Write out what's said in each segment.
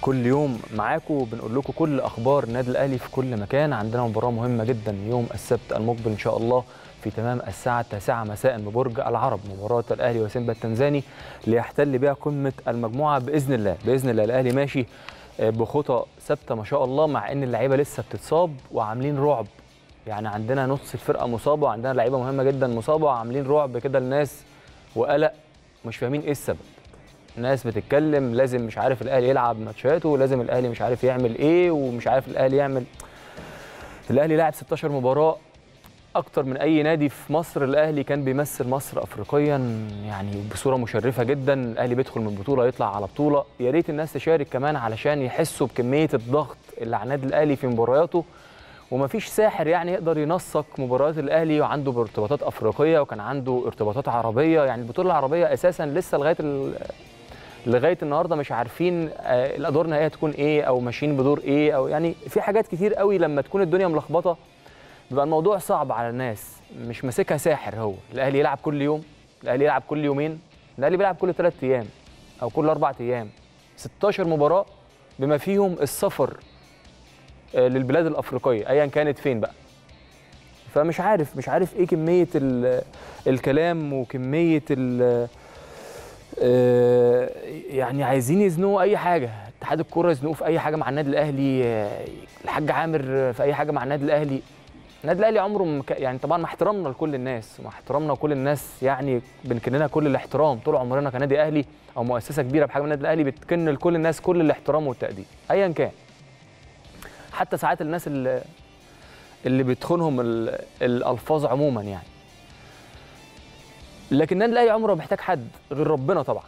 كل يوم معاكم بنقول لكم كل اخبار النادي الاهلي في كل مكان عندنا مباراه مهمه جدا يوم السبت المقبل ان شاء الله في تمام الساعه التاسعة مساء ببرج العرب مباراه الاهلي وسيمبا التنزاني ليحتل بها قمه المجموعه باذن الله باذن الله الاهلي ماشي بخطى ثابته ما شاء الله مع ان اللعيبه لسه بتتصاب وعاملين رعب يعني عندنا نص الفرقه مصابه وعندنا لعيبه مهمه جدا مصابه وعاملين رعب كده الناس وقلق مش فاهمين ايه السبب ناس بتتكلم لازم مش عارف الاهلي يلعب ماتشاته ولازم الاهلي مش عارف يعمل ايه ومش عارف الاهلي يعمل الاهلي لعب 16 مباراه اكتر من اي نادي في مصر الاهلي كان بيمثل مصر افريقيا يعني بصوره مشرفه جدا الاهلي بيدخل من بطوله يطلع على بطوله يا ريت الناس تشارك كمان علشان يحسوا بكميه الضغط اللي على النادي الاهلي في مبارياته ومفيش ساحر يعني يقدر ينسق مباريات الاهلي وعنده ارتباطات افريقيه وكان عنده ارتباطات عربيه يعني البطوله العربيه اساسا لسه لغايه لغايه النهارده مش عارفين الادوار النهائيه هتكون ايه او ماشيين بدور ايه او يعني في حاجات كتير قوي لما تكون الدنيا ملخبطه بيبقى الموضوع صعب على الناس مش ماسكها ساحر هو الاهلي يلعب كل يوم الاهلي يلعب كل يومين الاهلي بيلعب كل ثلاث ايام او كل اربع ايام 16 مباراه بما فيهم السفر للبلاد الافريقيه ايا كانت فين بقى فمش عارف مش عارف ايه كميه الكلام وكميه ال يعني عايزين يزنقوا اي حاجه اتحاد الكوره يزنقوه في اي حاجه مع النادي الاهلي الحاج عامر في اي حاجه مع النادي الاهلي النادي الاهلي عمره مك... يعني طبعا مع احترامنا لكل الناس مع احترامنا لكل الناس يعني بنكن لنا كل الاحترام طول عمرنا كنادي اهلي او مؤسسه كبيره بحجم النادي الاهلي بتكن لكل الناس كل الاحترام والتقدير ايا كان حتى ساعات الناس اللي اللي بتخونهم الالفاظ عموما يعني لكن النادي الاهلي عمره ما محتاج حد غير ربنا طبعا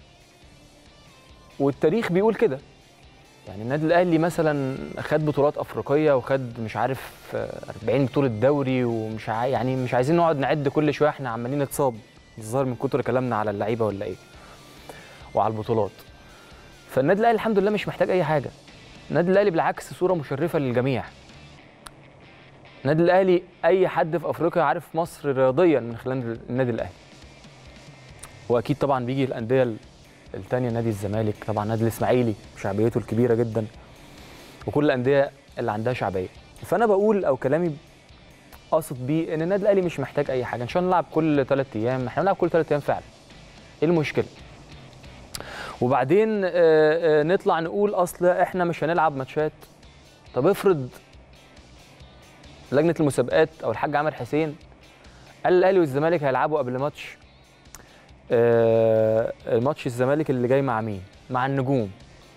والتاريخ بيقول كده يعني النادي الاهلي مثلا خد بطولات افريقيه وخد مش عارف 40 بطوله دوري ومش ع... يعني مش عايزين نقعد نعد كل شويه احنا عمالين نتصاب الظاهر من كتر كلامنا على اللعيبه ولا ايه وعلى البطولات فالنادي الاهلي الحمد لله مش محتاج اي حاجه النادي الاهلي بالعكس صوره مشرفه للجميع النادي الاهلي اي حد في افريقيا عارف مصر رياضيا من خلال النادي الاهلي واكيد طبعا بيجي الانديه الثانيه نادي الزمالك طبعا نادي الاسماعيلي شعبيته الكبيره جدا وكل الانديه اللي عندها شعبيه فانا بقول او كلامي قصد بيه ان النادي الاهلي مش محتاج اي حاجه ان شاء الله نلعب كل ثلاث ايام احنا بنلعب كل ثلاث ايام فعلا ايه المشكله وبعدين نطلع نقول اصل احنا مش هنلعب ماتشات طب افرض لجنه المسابقات او الحاج عامر حسين قال الاهلي والزمالك هيلعبوا قبل ماتش آه ماتش الزمالك اللي جاي مع مين؟ مع النجوم.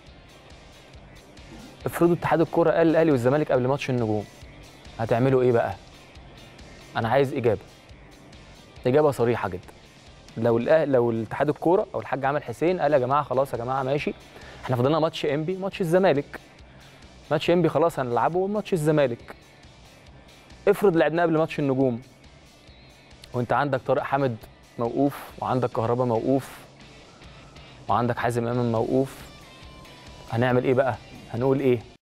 افرضوا اتحاد الكوره قال الاهلي والزمالك قبل ماتش النجوم. هتعملوا ايه بقى؟ انا عايز اجابه. اجابه صريحه جدا. لو الاهلي لو الاتحاد الكوره او الحاج عامر حسين قال يا جماعه خلاص يا جماعه ماشي احنا فاضلنا ماتش انبي ماتش الزمالك. ماتش انبي خلاص هنلعبه ماتش الزمالك. افرض لعبناه قبل ماتش النجوم. وانت عندك طارق حامد موقوف وعندك كهربا موقوف وعندك حازم امام موقوف هنعمل ايه بقى هنقول ايه